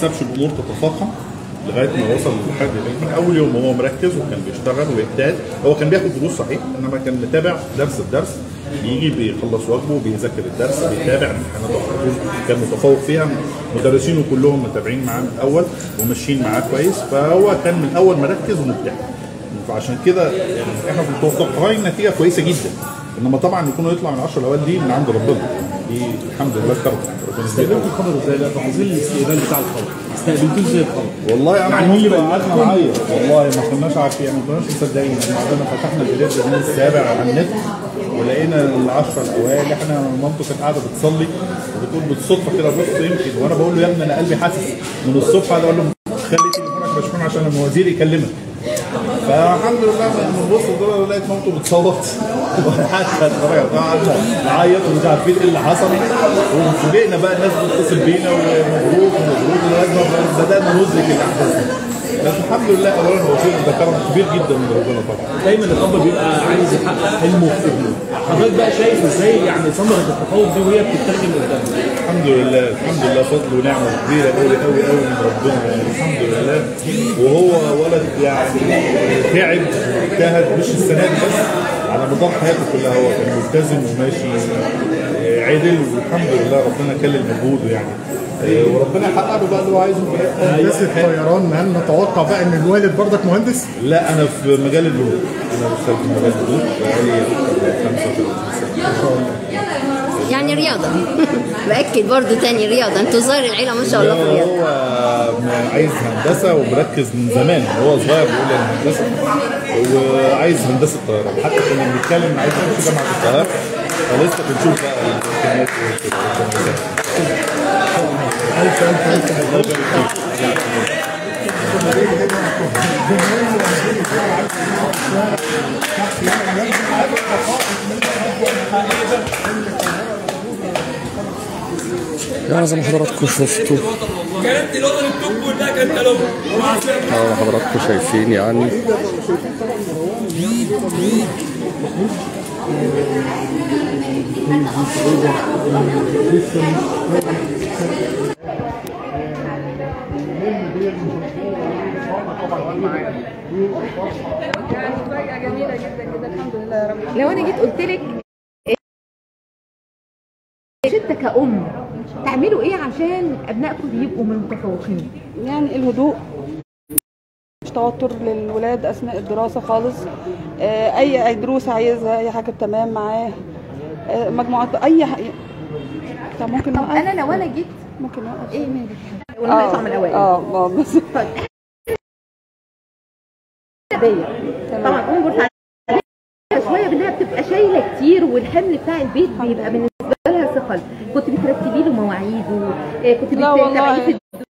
سابش الامور تتفاقم لغايه ما وصل لحد من اول يوم وهو مركز وكان بيشتغل ويجتهد هو كان بياخد دروس صحيح انما كان متابع درس بدرس بيجي بيخلص واجبه بيذاكر الدرس بيتابع امتحاناته على طول كان متفوق فيها مدرسينه كلهم متابعين معاه من الاول وماشيين معاه كويس فهو كان من الاول مركز ومجتهد فعشان كده يعني احنا في متوقعين نتيجه كويسه جدا انما طبعا يكونوا يطلع من 10 الاوائل دي من عند ربنا دي الحمد لله كرم ربنا يزيدها. استقبلتوا الخبر ازاي بقى تفاصيل الاستقبال بتاع الخبر استقبلتوه ازاي الخبر والله انا يعني يعني مين قعدنا بلغكم؟ نعيط والله ما كناش عارفين ما كناش مصدقين احنا عندنا فتحنا البلاد اليوم السابع على النت ولقينا العشرة الاوائل احنا مامته كانت قاعده بتصلي وبتقول بالصدفه كده بص يمكن وانا بقول له يا ابني انا قلبي حاسس من الصبح قاعد اقول له خلي تليفونك مشحون عشان الموازير يكلمك فالحمد لله من بنبص كده لقيت مامته بتصوت وحتى قعدنا نعيط ومش عارفين ايه اللي حصل وفوجئنا بقى الناس بتتصل بينا ومبروك ومبروك لغايه ما بدانا ندرك الاحداث بس الحمد لله اولا هو شيء ده كرم كبير جدا من ربنا طبعا دايما الاب بيبقى عايز يحقق حلمه في ابنه حضرتك بقى شايف ازاي يعني ثمره التفوق دي وهي بتترجم قدامنا الحمد لله الحمد لله فضل ونعمه كبيره قوي قوي قوي من ربنا يعني الحمد لله وهو ولد يعني تعب اجتهد مش السنه دي بس على مدار حياته كلها هو كان ملتزم وماشي آه، عدل والحمد لله ربنا كلل مجهوده يعني آه، وربنا يحقق له بقى اللي هو عايزه في الآخر. هندسه طيران هل نتوقع بقى ان الوالد برضك مهندس؟ لا انا في مجال البنوك انا بشتغل في مجال البنوك بقالي 35 سنه يعني رياضة بأكد برضو تاني رياضة انتوا صغير العيلة ما شاء الله في الرياضة هو عايز هندسه ومركز من زمان وهو صغير بيقول لي انا هندسه وعايز هندسه طيران حتى كنا بنتكلم عايز يخش جامعه القاهره فلسه بنشوف بقى الامكانيات الف الف الف الله يبارك فيك يعني زي ما حضراتكم شفتوا كانت الوطن التوب وده كان كلام زي ما حضراتكم شايفين يعني يعني مفاجأة جميلة جدا جدا الحمد لله يا رب لو انا جيت قلت لك ستة كأم تعملوا ايه عشان ابنائكم يبقوا من المتفوقين؟ يعني الهدوء مش توتر للولاد اثناء الدراسة خالص آه، اي اي دروس عايزها اي حاجة تمام معاه آه، مجموعات اي حاجة طب ممكن طب نوقف؟ انا لو انا جيت ممكن نوقف ايه مالك؟ ولما يطلع من الاوائل اه اه بس طبعا ام بورسعيد شويه بانها بتبقى شايله كتير والحمل بتاع البيت بيبقى بالنسبه لها ثقل كنت بترتبي له مواعيده آه، كنت لا بتتابعيه والله في